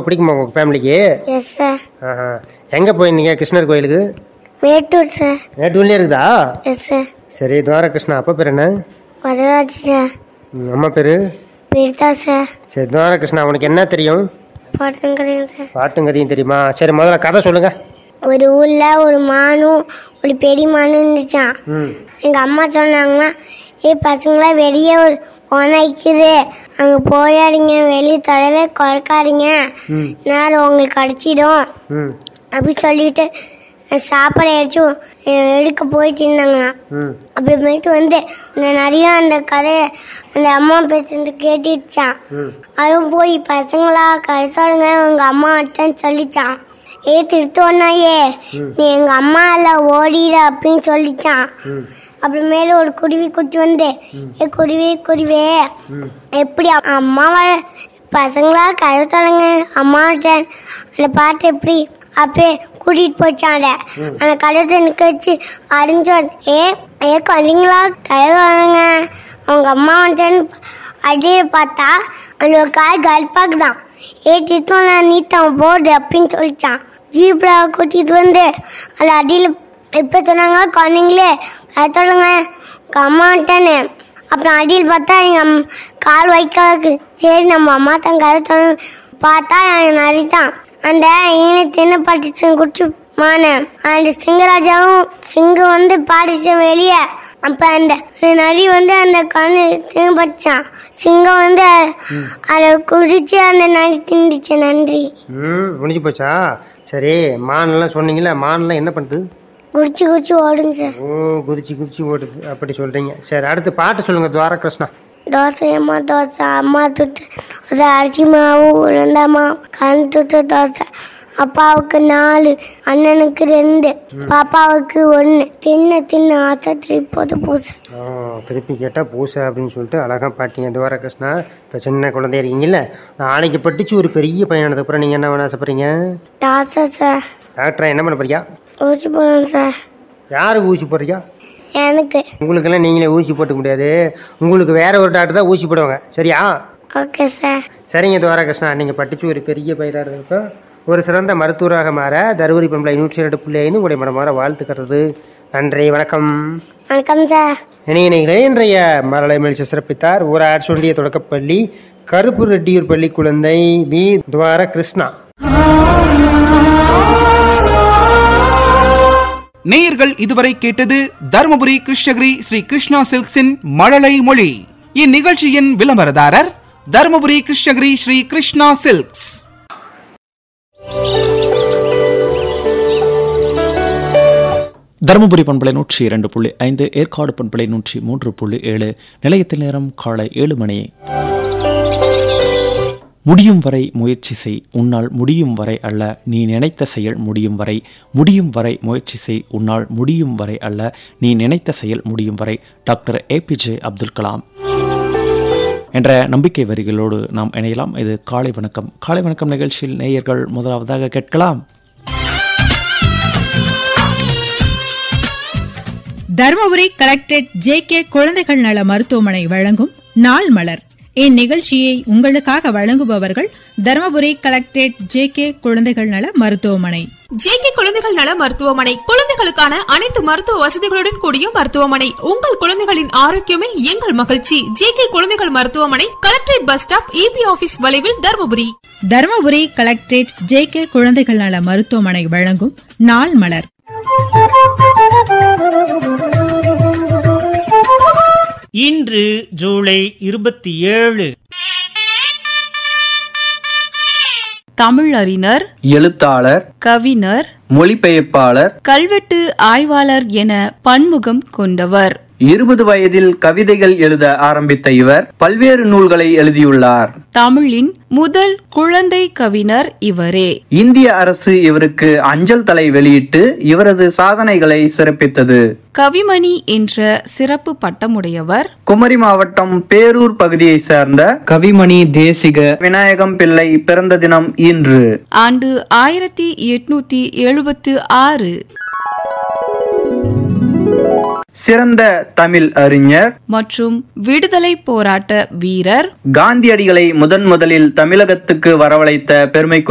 பிடிக்குமா உங்கள் ஃபேமிலிக்கு எஸ் சார் ஆஹா எங்கே போயிருந்தீங்க கிருஷ்ணர் கோயிலுக்கு மேட்டூர் சார் மேட்டூர்லேயே இருக்குதா எஸ் சார் சரி துவாரகிருஷ்ணா அப்பா பேர் என்ன வரராஜ் சார் ம், அம்மா பேர் பெருதா சார் சரி துவாரகிருஷ்ணா உனக்கு என்ன தெரியும் பாட்டுங்கிறேன் சார் பாட்டும் கதையும் தெரியுமா சரி முதல்ல கதை சொல்லுங்க ஒரு ஊர்ல ஒரு மானும் ஒரு பெரிய மானும் இருந்துச்சான் ம் எங்க அம்மா சொன்னாங்கன்னா ஏ பசங்களா வெளியே ஒரு உனைக்குது அங்க போயாடிங்க வெளியே தடவை குறைக்காதீங்க ம் நேரம் உங்களுக்கு அடிச்சிடும் ம் அப்படி சொல்லிட்டு சாப்பாடு ஏதாச்சும் எடுக்க போய் தின்னாங்களாம் ம் அப்புறமேட்டு வந்து இந்த நிறைய அந்த கதையை அந்த அம்மா பேசுறது கேட்டுச்சான் ம் அதுவும் போய் பசங்களா கருத்தாடுங்க உங்க அம்மா அட்டன் சொல்லிச்சான் ஏ திருத்தோன்னாயே நீ எங்க அம்மா இல்ல ஓடிட அப்படின்னு சொல்லிச்சான் ம் அப்புறமேல ஒரு குருவி குட்டி வந்து ஏ குருவி குருவே ம் எப்படி அ- அம்மா வர பசங்களா கருத்தாடுங்க அம்மா அட்டன் அந்த பாட்டு எப்படி அப்பே கூட்டிட்டு போச்சான் அந்த கழுத்தை நிக்க வச்சு அறிஞ்சோம் ஏ ஏ குழந்தைங்களா கழுவாங்க அவங்க அம்மா வந்துட்டு அடியை பார்த்தா அந்த ஒரு காய் கல்பாக்கு தான் ஏ திட்டம் நான் நீட்டம் போடு அப்படின்னு சொல்லிச்சான் ஜீப்ல கூட்டிட்டு வந்து அந்த அடியில் இப்போ சொன்னாங்க குழந்தைங்களே கழுத்தோடுங்க உங்க அம்மா வந்துட்டானே அப்புறம் அடியில் பார்த்தா எங்கள் அம் கால் வைக்க சரி நம்ம அம்மா தான் கழுத்தோம் பார்த்தா நரிதான் அந்த ஈன தின்னு பாட்டிச்சு குடிச்சு மான அந்த சிங்கராஜாவும் சிங்கம் வந்து பாடிச்ச வெளியே அப்ப அந்த நரி வந்து அந்த கண்ணு தின்னு படிச்சான் சிங்கம் வந்து அதை குடிச்சு அந்த நரி தின்னுச்சு நன்றி ம் முடிஞ்சு போச்சா சரி மானெல்லாம் சொன்னீங்களே மானெல்லாம் என்ன பண்ணுது குடிச்சு குடிச்சு ஓடுங்க சார் ஓ குதிச்சு குதிச்சு ஓடுது அப்படி சொல்கிறீங்க சரி அடுத்து பாட்டு சொல்லுங்க துவாரகிருஷ்ணா தோசை அம்மா தோசை அம்மா துட்டு அது அரிசி மாவு உளுந்தம்மா கண் துட்டு தோசை அப்பாவுக்கு நாலு அண்ணனுக்கு ரெண்டு பாப்பாவுக்கு ஒன்று தின்ன தின்ன ஆசை திருப்போது பூசை ஓ திருப்பி கேட்டால் பூசை அப்படின்னு சொல்லிட்டு அழகாக பாட்டிங்க துவாரகிருஷ்ணா இப்போ சின்ன குழந்தைய இருக்கீங்கல்ல நாளைக்கு படிச்சு ஒரு பெரிய பையனானதுக்கப்புறம் நீங்கள் என்ன பண்ண ஆசைப்படுறீங்க டாக்டர் சார் டாக்டரா என்ன பண்ண போறியா ஊசி போடணும் சார் யாருக்கு ஊசி போடுறியா எனக்கு உங்களுக்கெல்லாம் நீங்களே ஊசி போட்டுக்க முடியாது உங்களுக்கு வேற ஒரு டாக்டர் தான் ஊசி போடுவாங்க சரியா ஓகே சார் சரிங்க துவாரகிருஷ்ணா நீங்கள் படிச்சு ஒரு பெரிய பயிராக இருந்தப்போ ஒரு சிறந்த மருத்துவராக மாற தருமபுரி பம்பளை நூற்றி ரெண்டு புள்ளி ஐந்து உங்களுடைய மனமாற வாழ்த்துக்கிறது நன்றி வணக்கம் வணக்கம் சார் இணையர்களே இன்றைய மரலை மகிழ்ச்சி சிறப்பித்தார் ஊராட்சி ஒன்றிய தொடக்கப்பள்ளி கருப்பு ரெட்டியூர் பள்ளி குழந்தை வி துவார கிருஷ்ணா நேயர்கள் இதுவரை கேட்டது தருமபுரி கிருஷ்ணகிரி ஸ்ரீ கிருஷ்ணா சில்க்ஸின் மழலை மொழி இந்நிகழ்ச்சியின் விளம்பரதாரர் தருமபுரி கிருஷ்ணகிரி ஸ்ரீ கிருஷ்ணா சில்க்ஸ் தருமபுரி பண்பலை நூற்றி இரண்டு புள்ளி ஐந்து ஏற்காடு பண்பலை நூற்றி மூன்று புள்ளி ஏழு நிலையத்தில் நேரம் காலை ஏழு மணி முடியும் வரை முயற்சி செய் உன்னால் முடியும் வரை அல்ல நீ நினைத்த செயல் முடியும் வரை முடியும் வரை முயற்சி செய் உன்னால் முடியும் வரை அல்ல நீ நினைத்த செயல் முடியும் வரை டாக்டர் ஏபிஜே அப்துல் கலாம் என்ற நம்பிக்கை வரிகளோடு நாம் இணையலாம் இது காலை வணக்கம் காலை வணக்கம் நிகழ்ச்சியில் நேயர்கள் முதலாவதாக கேட்கலாம் தருமபுரி கலெக்டரேட் ஜே கே குழந்தைகள் நல மருத்துவமனை வழங்கும் நாள் மலர் இந்நிகழ்ச்சியை உங்களுக்காக வழங்குபவர்கள் தருமபுரி கலெக்டரேட் ஜே கே குழந்தைகள் நல மருத்துவமனை ஜேகே குழந்தைகள் நல மருத்துவமனை குழந்தைகளுக்கான அனைத்து மருத்துவ வசதிகளுடன் கூடிய மருத்துவமனை உங்கள் குழந்தைகளின் ஆரோக்கியமே எங்கள் மகிழ்ச்சி ஜேகே குழந்தைகள் மருத்துவமனை collectorate bus stop EB office வளைவில் Dharmapuri Dharmapuri collectorate J K குழந்தைகள் நல மருத்துவமனை வழங்கும் நாள் மலர் இன்று ஜூலை இருபத்தி ஏழு தமிழறிஞர் எழுத்தாளர் கவிஞர் மொழிபெயர்ப்பாளர் கல்வெட்டு ஆய்வாளர் என பன்முகம் கொண்டவர் இருபது வயதில் கவிதைகள் எழுத ஆரம்பித்த இவர் பல்வேறு நூல்களை எழுதியுள்ளார் தமிழின் முதல் குழந்தை கவிஞர் இவரே இந்திய அரசு இவருக்கு அஞ்சல் தலை வெளியிட்டு இவரது சாதனைகளை சிறப்பித்தது கவிமணி என்ற சிறப்பு பட்டமுடையவர் குமரி மாவட்டம் பேரூர் பகுதியை சேர்ந்த கவிமணி தேசிக விநாயகம் பிள்ளை பிறந்த தினம் இன்று ஆண்டு ஆயிரத்தி எட்நூத்தி எழுபத்து ஆறு சிறந்த தமிழ் அறிஞர் மற்றும் விடுதலை போராட்ட வீரர் காந்தியடிகளை முதன் முதலில் தமிழகத்துக்கு வரவழைத்த பெருமைக்குரிய